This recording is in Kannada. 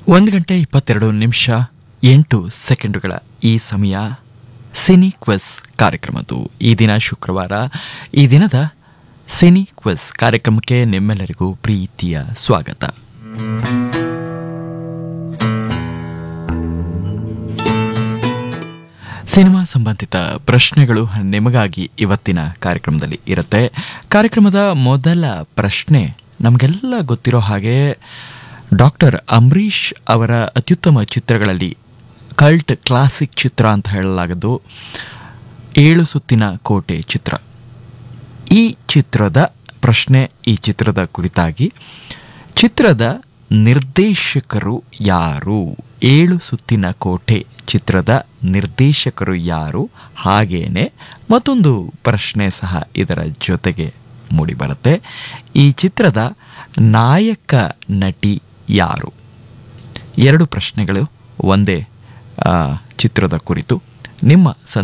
ಒಂದು ಗಂಟೆ ಇಪ್ಪತ್ತೆರಡು ನಿಮಿಷ ಎಂಟು ಸೆಕೆಂಡುಗಳ ಈ ಸಮಯ ಸಿನಿ ಕ್ವೆಸ್ ಕಾರ್ಯಕ್ರಮದ್ದು ಈ ದಿನ ಶುಕ್ರವಾರ ಈ ದಿನದ ಸಿನಿ ಕ್ವೆಸ್ ಕಾರ್ಯಕ್ರಮಕ್ಕೆ ನಿಮ್ಮೆಲ್ಲರಿಗೂ ಪ್ರೀತಿಯ ಸ್ವಾಗತ ಸಿನಿಮಾ ಸಂಬಂಧಿತ ಪ್ರಶ್ನೆಗಳು ನಿಮಗಾಗಿ ಇವತ್ತಿನ ಕಾರ್ಯಕ್ರಮದಲ್ಲಿ ಇರುತ್ತೆ ಕಾರ್ಯಕ್ರಮದ ಮೊದಲ ಪ್ರಶ್ನೆ ನಮಗೆಲ್ಲ ಗೊತ್ತಿರೋ ಹಾಗೆ ಡಾಕ್ಟರ್ ಅಂಬರೀಷ್ ಅವರ ಅತ್ಯುತ್ತಮ ಚಿತ್ರಗಳಲ್ಲಿ ಕಲ್ಟ್ ಕ್ಲಾಸಿಕ್ ಚಿತ್ರ ಅಂತ ಹೇಳಲಾಗದು ಏಳು ಸುತ್ತಿನ ಕೋಟೆ ಚಿತ್ರ ಈ ಚಿತ್ರದ ಪ್ರಶ್ನೆ ಈ ಚಿತ್ರದ ಕುರಿತಾಗಿ ಚಿತ್ರದ ನಿರ್ದೇಶಕರು ಯಾರು ಏಳು ಸುತ್ತಿನ ಕೋಟೆ ಚಿತ್ರದ ನಿರ್ದೇಶಕರು ಯಾರು ಹಾಗೇನೆ ಮತ್ತೊಂದು ಪ್ರಶ್ನೆ ಸಹ ಇದರ ಜೊತೆಗೆ ಮೂಡಿಬರುತ್ತೆ ಈ ಚಿತ್ರದ ನಾಯಕ ನಟಿ ಯಾರು ಎರಡು ಪ್ರಶ್ನೆಗಳು ಒಂದೇ ಆ, ಚಿತ್ರದ ಕುರಿತು ನಿಮ್ಮ